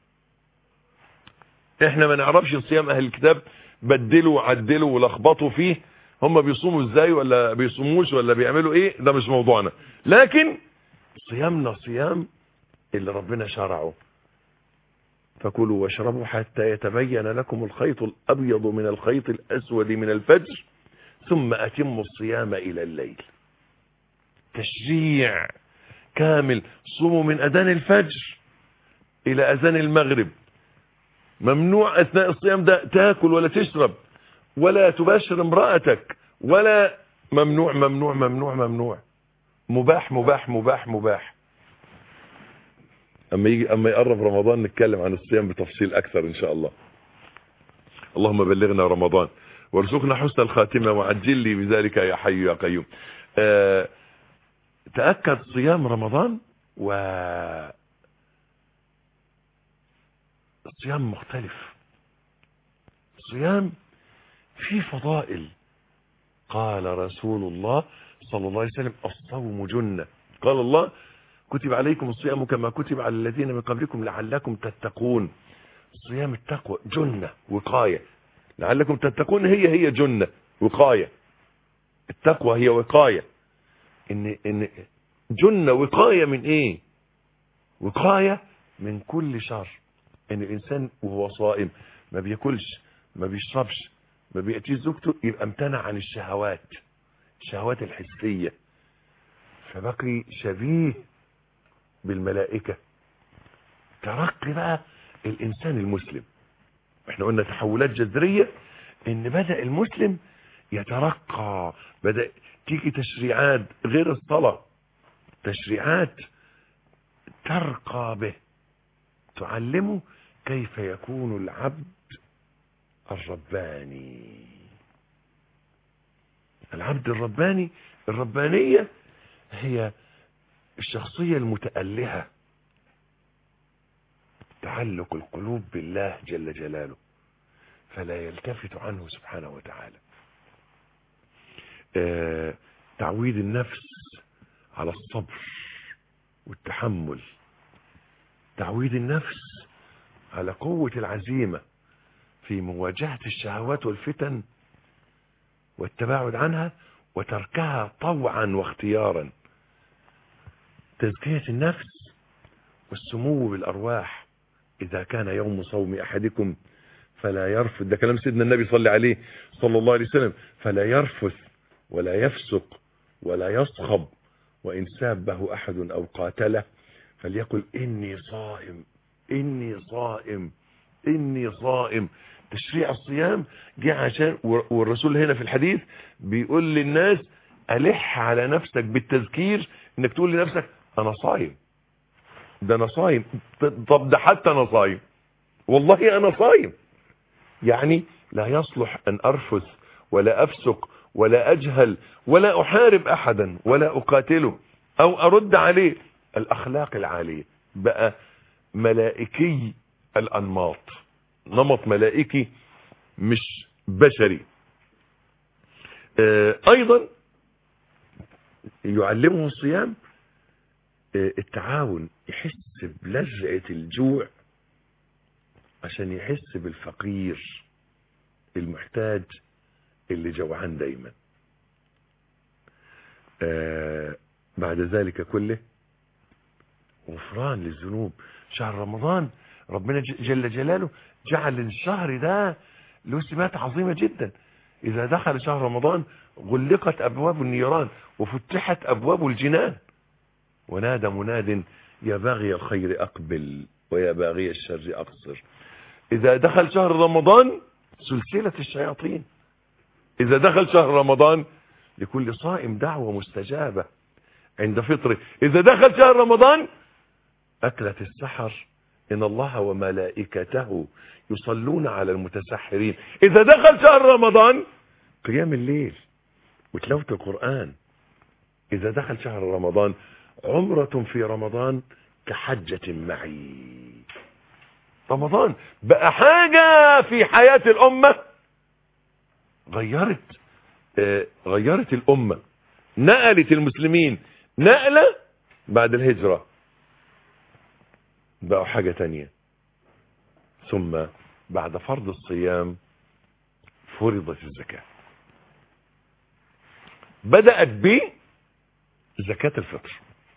احنا ما نعرفش صيام أهل الكتاب بدلوا وعدلوا ولخبطوا فيه هم بيصوموا ازاي ولا بيصوموش ولا بيعملوا ايه ده مش موضوعنا لكن صيامنا صيام اللي ربنا شرعه فكلوا واشربوا حتى يتبين لكم الخيط الأبيض من الخيط الأسود من الفجر ثم أتموا الصيام إلى الليل تشريع كامل صوموا من أذان الفجر إلى أذان المغرب ممنوع أثناء الصيام ده تاكل ولا تشرب ولا تباشر امرأتك ولا ممنوع ممنوع ممنوع ممنوع مباح مباح مباح مباح اما يجي اما يقرب رمضان نتكلم عن الصيام بتفصيل اكثر ان شاء الله اللهم بلغنا رمضان وارزقنا حسن الخاتمة وعجل لي بذلك يا حي يا قيوم آه تأكد صيام رمضان و الصيام مختلف صيام في فضائل قال رسول الله صلى الله عليه وسلم الصوم جنة قال الله كتب عليكم الصيام كما كتب على الذين من قبلكم لعلكم تتقون صيام التقوى جنة وقاية لعلكم تتقون هي هي جنة وقاية التقوى هي وقاية ان ان جنة وقاية من ايه وقاية من كل شر ان الانسان وهو صائم ما بياكلش ما بيشربش ما بيأتيش زوجته يبقى امتنع عن الشهوات الشهوات الحسية فبقي شبيه بالملائكة ترقي بقى الانسان المسلم احنا قلنا تحولات جذرية ان بدأ المسلم يترقى بدأ تيجي تشريعات غير الصلاة تشريعات ترقى به تعلمه كيف يكون العبد الرباني العبد الرباني الربانية هي الشخصية المتألهة تعلق القلوب بالله جل جلاله فلا يلتفت عنه سبحانه وتعالى آه تعويد النفس على الصبر والتحمل تعويد النفس على قوة العزيمة في مواجهة الشهوات والفتن والتباعد عنها وتركها طوعا واختيارا تزكية النفس والسمو بالأرواح إذا كان يوم صوم أحدكم فلا يرفث ده كلام سيدنا النبي صلى عليه صلى الله عليه وسلم فلا يرفث ولا يفسق ولا يصخب وإن سابه أحد أو قاتله فليقل إني صائم إني صائم إني صائم تشريع الصيام جه عشان والرسول هنا في الحديث بيقول للناس ألح على نفسك بالتذكير انك تقول لنفسك انا صايم ده انا صايم طب ده حتى انا صايم والله انا صايم يعني لا يصلح ان ارفث ولا افسق ولا اجهل ولا احارب احدا ولا اقاتله او ارد عليه الاخلاق العالية بقى ملائكي الانماط نمط ملائكي مش بشري آه ايضا يعلمه الصيام آه التعاون يحس بلذعة الجوع عشان يحس بالفقير المحتاج اللي جوعان دايما آه بعد ذلك كله غفران للذنوب شهر رمضان ربنا جل جلاله جعل الشهر ده له سمات عظيمة جدا إذا دخل شهر رمضان غلقت أبواب النيران وفتحت أبواب الجنان ونادى مناد يا باغي الخير أقبل ويا باغي الشر أقصر إذا دخل شهر رمضان سلسلة الشياطين إذا دخل شهر رمضان لكل صائم دعوة مستجابة عند فطره إذا دخل شهر رمضان أكلة السحر إن الله وملائكته يصلون على المتسحرين إذا دخل شهر رمضان قيام الليل وتلاوة القرآن إذا دخل شهر رمضان عمرة في رمضان كحجة معي رمضان بقى حاجة في حياة الأمة غيرت آه غيرت الأمة نقلت المسلمين نقلة بعد الهجرة بقوا حاجة تانية ثم بعد فرض الصيام فرضت الزكاة بدأت بزكاة الفطر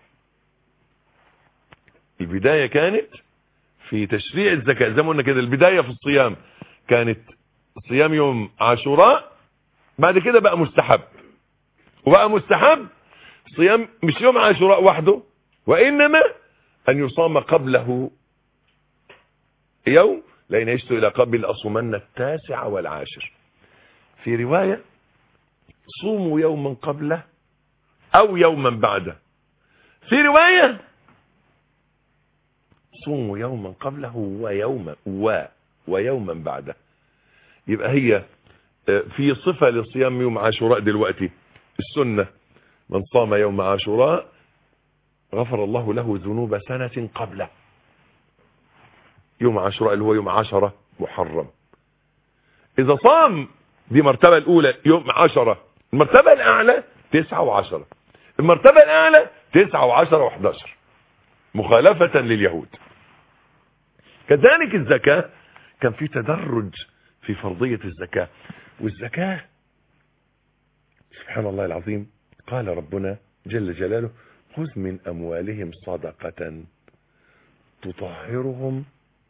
البداية كانت في تشريع الزكاة زي ما قلنا كده البداية في الصيام كانت صيام يوم عاشوراء بعد كده بقى مستحب وبقى مستحب صيام مش يوم عاشوراء وحده وإنما أن يصام قبله يوم لأن يشت إلى قبل أصومن التاسع والعاشر في رواية صوموا يوما قبله أو يوما بعده في رواية صوموا يوما قبله ويوما و ويوما بعده يبقى هي في صفة لصيام يوم عاشوراء دلوقتي السنة من صام يوم عاشوراء غفر الله له ذنوب سنة قبله يوم عاشوراء اللي هو يوم عشرة محرم إذا صام دي مرتبة الأولى يوم عشرة المرتبة الأعلى تسعة وعشرة المرتبة الأعلى تسعة وعشرة وحداشر مخالفة لليهود كذلك الزكاة كان في تدرج في فرضية الزكاة والزكاة سبحان الله العظيم قال ربنا جل جلاله خذ من أموالهم صدقة تطهرهم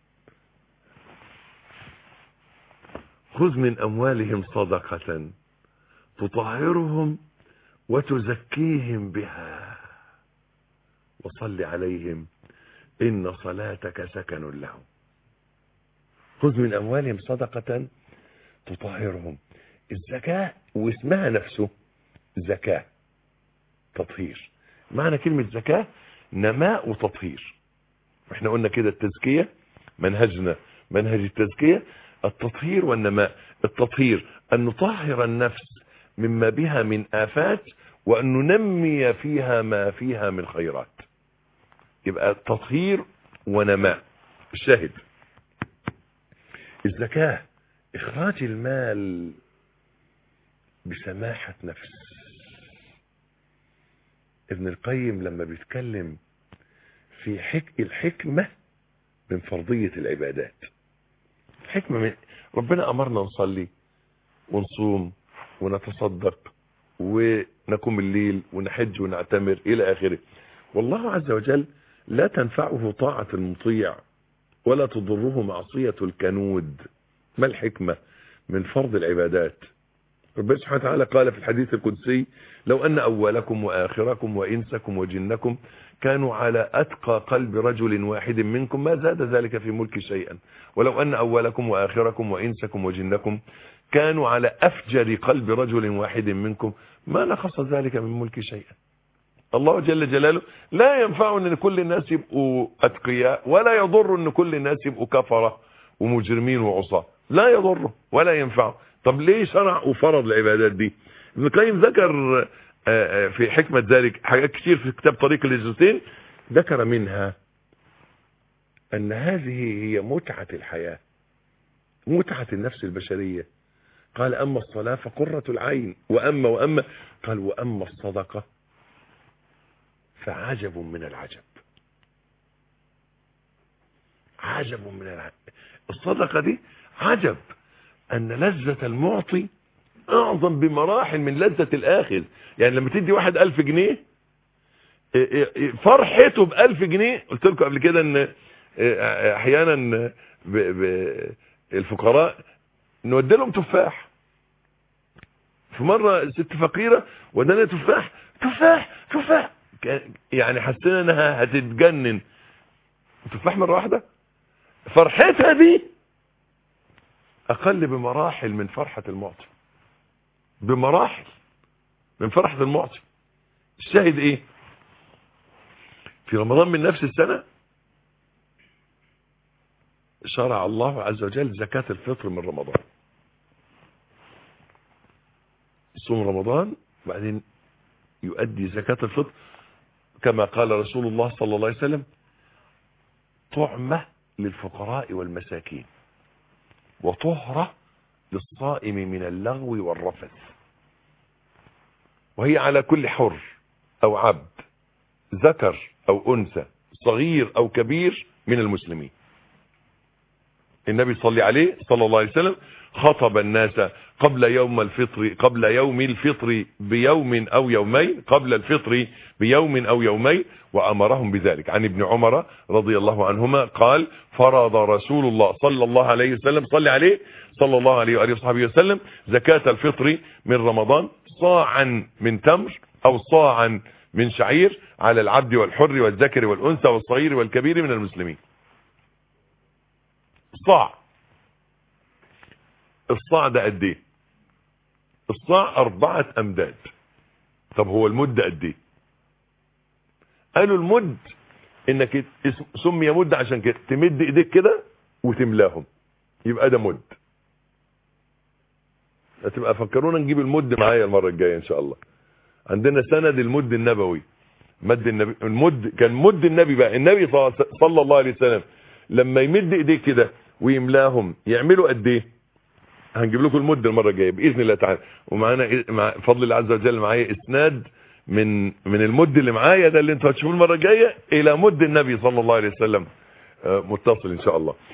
خذ من أموالهم صدقة تطهرهم وتزكيهم بها وصل عليهم إن صلاتك سكن لهم خذ من أموالهم صدقة تطهرهم الزكاة واسمها نفسه زكاة تطهير معنى كلمة زكاة نماء وتطهير احنا قلنا كده التزكية منهجنا منهج التزكية التطهير والنماء التطهير أن نطهر النفس مما بها من آفات وأن ننمي فيها ما فيها من خيرات يبقى تطهير ونماء الشاهد الزكاة إخراج المال بسماحة نفس ابن القيم لما بيتكلم في حك... الحكمة من فرضية العبادات الحكمة من ربنا أمرنا نصلي ونصوم ونتصدق ونقوم الليل ونحج ونعتمر إلى آخره والله عز وجل لا تنفعه طاعة المطيع ولا تضره معصية الكنود ما الحكمة من فرض العبادات ربنا سبحانه وتعالى قال في الحديث القدسي لو أن أولكم وآخركم وإنسكم وجنكم كانوا على أتقى قلب رجل واحد منكم ما زاد ذلك في ملك شيئا ولو أن أولكم وآخركم وإنسكم وجنكم كانوا على أفجر قلب رجل واحد منكم ما نقص ذلك من ملك شيئا الله جل جلاله لا ينفع ان كل الناس يبقوا اتقياء ولا يضر ان كل الناس يبقوا كفرة ومجرمين وعصاة لا يضره ولا ينفعه طب ليه شرع وفرض العبادات دي ابن القيم ذكر في حكمة ذلك حاجات كتير في كتاب طريق الهجرتين ذكر منها ان هذه هي متعة الحياة متعة النفس البشرية قال اما الصلاة فقرة العين واما واما قال واما الصدقة فعجب من العجب عجب من العجب الصدقة دي عجب ان لذة المعطي اعظم بمراحل من لذة الاخذ يعني لما تدي واحد الف جنيه فرحته بألف جنيه قلت لكم قبل كده ان احيانا الفقراء نودي لهم تفاح في مرة ست فقيرة ودانا تفاح تفاح تفاح يعني حسينا انها هتتجنن تفاح مرة واحدة فرحتها دي اقل بمراحل من فرحة المعطي بمراحل من فرحة المعطي الشاهد ايه في رمضان من نفس السنة شرع الله عز وجل زكاة الفطر من رمضان صوم رمضان بعدين يؤدي زكاة الفطر كما قال رسول الله صلى الله عليه وسلم طعمة للفقراء والمساكين وطهرة للصائم من اللغو والرفث وهي على كل حر او عبد ذكر او انثى صغير او كبير من المسلمين النبي صلى عليه صلى الله عليه وسلم خطب الناس قبل يوم الفطر قبل يوم الفطر بيوم او يومين قبل الفطر بيوم او يومين وامرهم بذلك عن ابن عمر رضي الله عنهما قال فرض رسول الله صلى الله عليه وسلم صلى عليه صلى الله عليه وآله وصحبه وسلم زكاة الفطر من رمضان صاعا من تمر او صاعا من شعير على العبد والحر والذكر والانثى والصغير والكبير من المسلمين صاع الصاع ده قد ايه الصاع اربعة امداد طب هو المد قد ايه قالوا المد انك سمي مد عشان كده تمد ايديك كده وتملاهم يبقى ده مد هتبقى فكرونا نجيب المد معايا المرة الجاية ان شاء الله عندنا سند المد النبوي مد النبي المد كان مد النبي بقى النبي صلى الله عليه وسلم لما يمد ايديه كده ويملاهم يعملوا قد ايه هنجيب لكم المد المره الجايه باذن الله تعالى ومعانا مع فضل الله عز وجل معايا اسناد من من المد اللي معايا ده اللي انتوا هتشوفوه المره الجايه الى مد النبي صلى الله عليه وسلم متصل ان شاء الله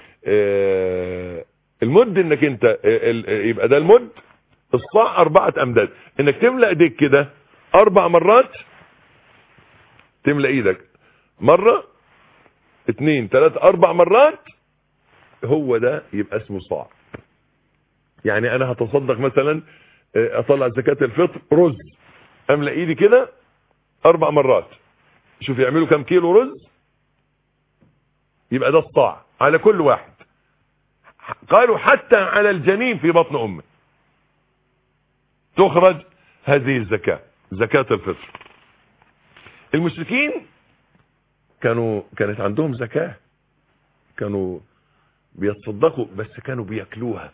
المد انك انت يبقى ده المد الصاع اربعه امداد انك تملا ايديك كده اربع مرات تملا ايدك مره اثنين ثلاثة اربع مرات هو ده يبقى اسمه صاع يعني انا هتصدق مثلا اطلع زكاة الفطر رز املأ ايدي كده اربع مرات شوف يعملوا كم كيلو رز يبقى ده الصاع على كل واحد قالوا حتى على الجنين في بطن امه تخرج هذه الزكاة زكاة الفطر المشركين كانوا كانت عندهم زكاة كانوا بيتصدقوا بس كانوا بياكلوها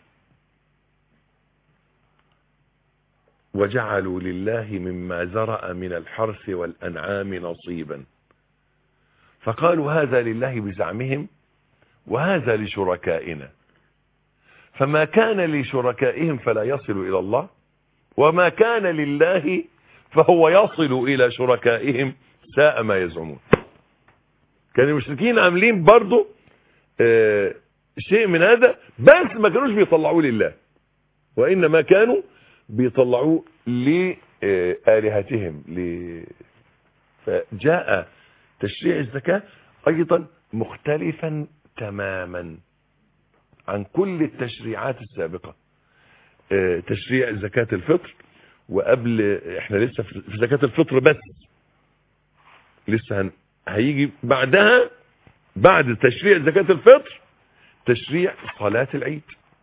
وجعلوا لله مما زرع من الحرث والأنعام نصيبا فقالوا هذا لله بزعمهم وهذا لشركائنا فما كان لشركائهم فلا يصل إلى الله وما كان لله فهو يصل إلى شركائهم ساء ما يزعمون كان المشركين عاملين برضو آه شيء من هذا بس ما كانوش بيطلعوه لله وإنما كانوا بيطلعوه لآلهتهم ل... فجاء تشريع الزكاة أيضا مختلفا تماما عن كل التشريعات السابقة آه تشريع زكاة الفطر وقبل احنا لسه في زكاة الفطر بس لسه هن... هيجي بعدها بعد تشريع زكاة الفطر تشريع صلاة العيد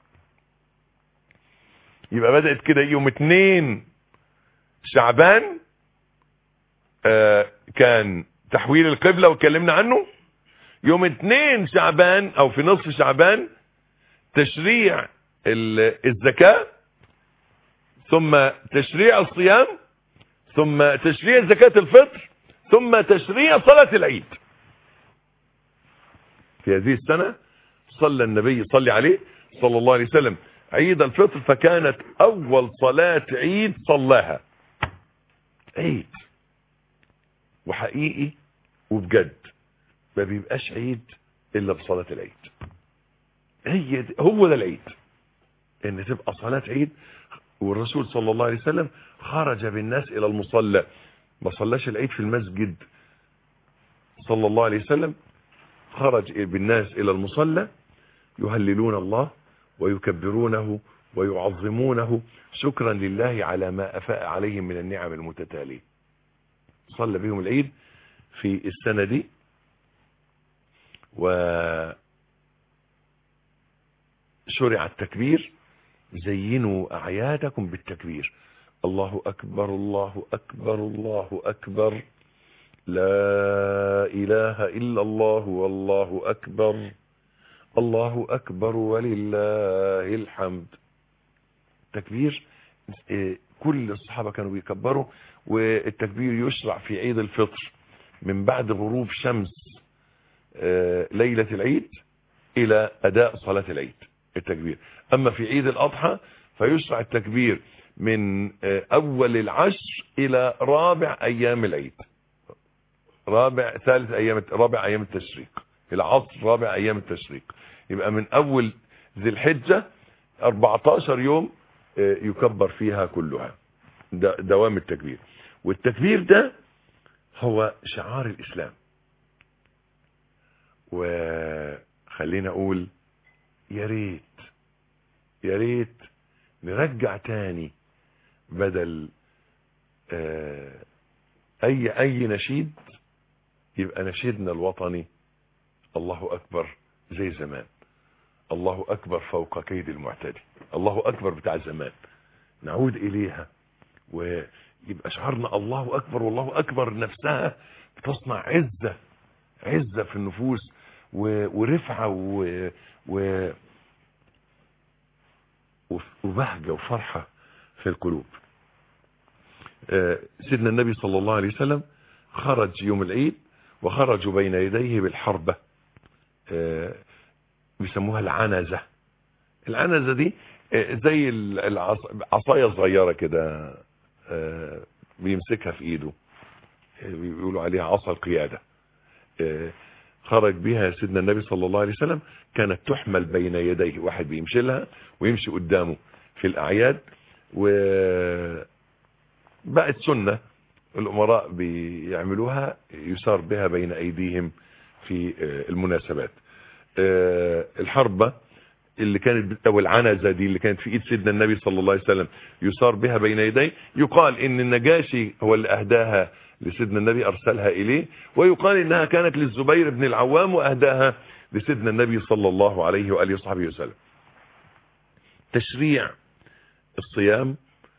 يبقى بدأت كده يوم اتنين شعبان آه كان تحويل القبلة واتكلمنا عنه يوم اتنين شعبان او في نصف شعبان تشريع الزكاة ثم تشريع الصيام ثم تشريع زكاة الفطر ثم تشريع صلاة العيد في هذه السنة صلى النبي صلى عليه صلى الله عليه وسلم عيد الفطر فكانت اول صلاة عيد صلاها عيد وحقيقي وبجد ما بيبقاش عيد الا بصلاة العيد هي دي هو ده العيد ان تبقى صلاة عيد والرسول صلى الله عليه وسلم خرج بالناس الى المصلى ما صلاش العيد في المسجد صلى الله عليه وسلم خرج بالناس الى المصلى يهللون الله ويكبرونه ويعظمونه شكرا لله على ما أفاء عليهم من النعم المتتالية صلى بهم العيد في السنة دي وشرع التكبير زينوا أعيادكم بالتكبير الله أكبر الله أكبر الله أكبر لا إله إلا الله والله أكبر الله أكبر ولله الحمد تكبير كل الصحابة كانوا بيكبروا والتكبير يشرع في عيد الفطر من بعد غروب شمس ليلة العيد إلى أداء صلاة العيد التكبير أما في عيد الأضحى فيشرع التكبير من أول العشر إلى رابع أيام العيد رابع ثالث أيام رابع أيام التشريق العصر رابع أيام التشريق يبقى من أول ذي الحجة 14 يوم يكبر فيها كلها دوام التكبير والتكبير ده هو شعار الإسلام وخلينا أقول يا ريت يا ريت نرجع تاني بدل أي أي نشيد يبقى نشيدنا الوطني الله أكبر زي زمان الله أكبر فوق كيد المعتدي الله أكبر بتاع زمان نعود إليها ويبقى شعارنا الله أكبر والله أكبر نفسها بتصنع عزة عزة في النفوس ورفعة و... و... وبهجة وفرحة في القلوب سيدنا النبي صلى الله عليه وسلم خرج يوم العيد وخرجوا بين يديه بالحربة بيسموها العنزة العنزة دي زي العصاية الصغيرة كده بيمسكها في ايده بيقولوا عليها عصا القيادة خرج بها سيدنا النبي صلى الله عليه وسلم كانت تحمل بين يديه واحد بيمشي لها ويمشي قدامه في الأعياد وبقت سنة الأمراء بيعملوها يسار بها بين أيديهم في المناسبات الحربة اللي كانت او العنزة دي اللي كانت في ايد سيدنا النبي صلى الله عليه وسلم يسار بها بين يديه يقال ان النجاشي هو اللي اهداها لسيدنا النبي ارسلها اليه ويقال انها كانت للزبير بن العوام واهداها لسيدنا النبي صلى الله عليه وآله وصحبه وسلم تشريع الصيام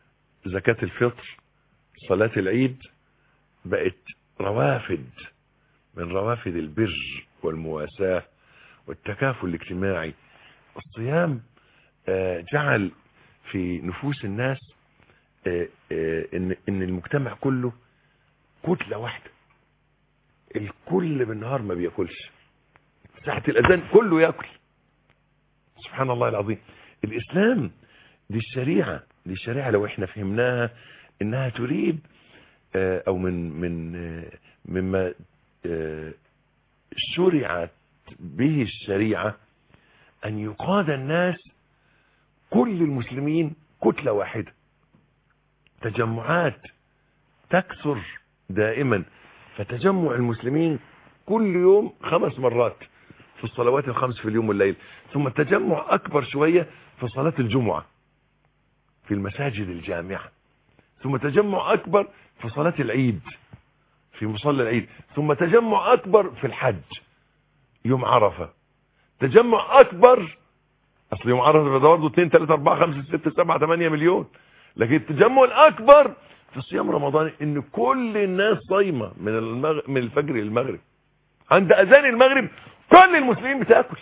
زكاة الفطر صلاة العيد بقت روافد من روافد البر والمواساة والتكافل الاجتماعي الصيام آه، جعل في نفوس الناس آه، آه، ان ان المجتمع كله كتلة واحدة الكل بالنهار ما بياكلش ساعة الأذان كله ياكل سبحان الله العظيم الإسلام دي الشريعة دي الشريعة لو احنا فهمناها انها تريد آه، او من من آه، مما آه، شرعت به الشريعة ان يقاد الناس كل المسلمين كتلة واحدة تجمعات تكثر دائما فتجمع المسلمين كل يوم خمس مرات في الصلوات الخمس في اليوم والليل ثم تجمع أكبر شوية في صلاة الجمعة في المساجد الجامعة ثم تجمع أكبر في صلاة العيد في مصلى العيد ثم تجمع أكبر في الحج يوم عرفة تجمع أكبر أصل يوم عرفة ده برضه 2 3 4 5 6 7 8 مليون لكن التجمع الأكبر في صيام رمضان ان كل الناس صايمه من المغ... من الفجر للمغرب عند اذان المغرب كل المسلمين بتاكل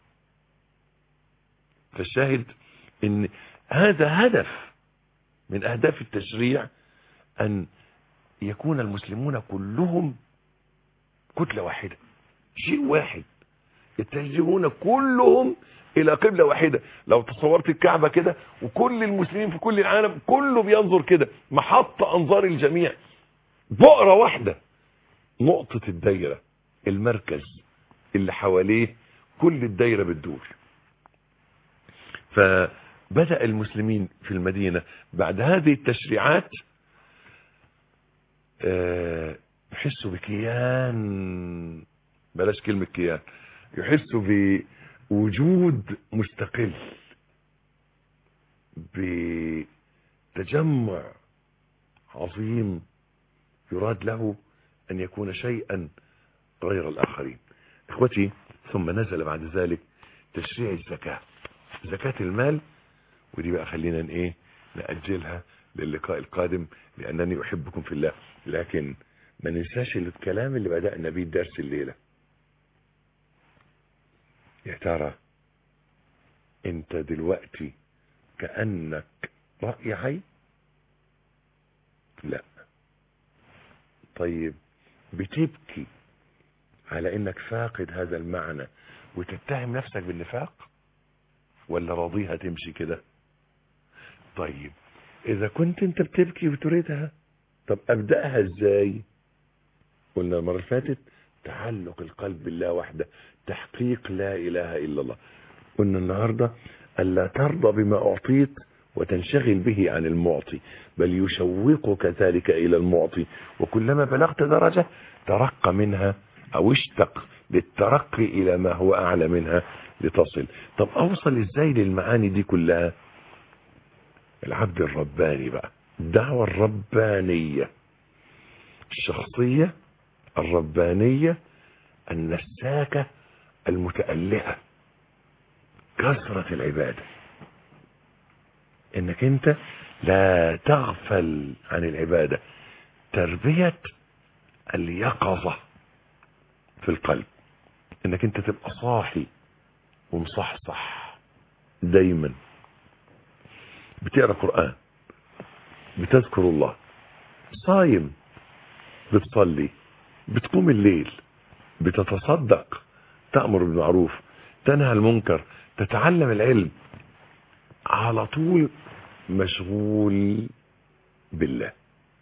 فالشاهد ان هذا هدف من اهداف التشريع ان يكون المسلمون كلهم كتله واحده شيء واحد يتجهون كلهم الى قبلة واحدة لو تصورت الكعبة كده وكل المسلمين في كل العالم كله بينظر كده محط انظار الجميع بؤرة واحدة نقطة الدايرة المركز اللي حواليه كل الدايرة بتدور فبدأ المسلمين في المدينة بعد هذه التشريعات آه، يحسوا بكيان بلاش كلمة كيان يحسوا بوجود مستقل بتجمع عظيم يراد له أن يكون شيئا غير الآخرين إخوتي ثم نزل بعد ذلك تشريع الزكاة زكاة المال ودي بقى خلينا ايه نأجلها للقاء القادم لأنني أحبكم في الله لكن ما ننساش الكلام اللي بدأنا بيه الدرس الليلة يا ترى انت دلوقتي كأنك رأي عين لا طيب بتبكي على انك فاقد هذا المعنى وتتهم نفسك بالنفاق ولا راضيها تمشي كده طيب اذا كنت انت بتبكي وتريدها طب ابدأها ازاي قلنا المرة اللي فاتت تعلق القلب بالله وحده تحقيق لا اله الا الله قلنا النهاردة الا ترضى بما اعطيت وتنشغل به عن المعطي بل يشوقك ذلك الى المعطي وكلما بلغت درجة ترقى منها او اشتق للترقي الى ما هو اعلى منها لتصل طب اوصل ازاي للمعاني دي كلها العبد الرباني بقى الدعوة الربانية الشخصية الربانية النساكة المتألهة كثرة العبادة انك انت لا تغفل عن العبادة تربية اليقظة في القلب انك انت تبقى صاحي ومصحصح دايما بتقرا قرآن بتذكر الله صايم بتصلي بتقوم الليل بتتصدق تأمر بالمعروف تنهى المنكر تتعلم العلم على طول مشغول بالله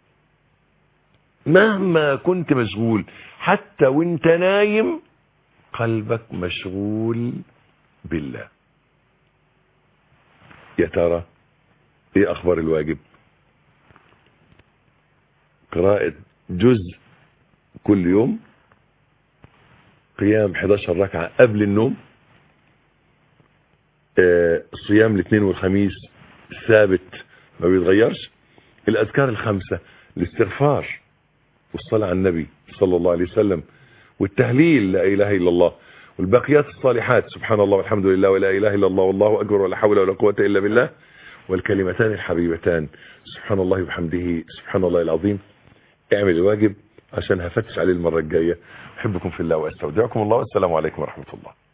مهما كنت مشغول حتى وانت نايم قلبك مشغول بالله يا ترى ايه اخبار الواجب قراءة جزء كل يوم قيام 11 ركعة قبل النوم آه، صيام الاثنين والخميس ثابت ما بيتغيرش الاذكار الخمسة الاستغفار والصلاة على النبي صلى الله عليه وسلم والتهليل لا اله الا الله والباقيات الصالحات سبحان الله والحمد لله ولا اله الا الله والله اكبر ولا حول ولا قوة الا بالله والكلمتان الحبيبتان سبحان الله وبحمده سبحان الله العظيم اعمل الواجب عشان هفتش عليه المرة الجاية احبكم في الله واستودعكم الله والسلام عليكم ورحمة الله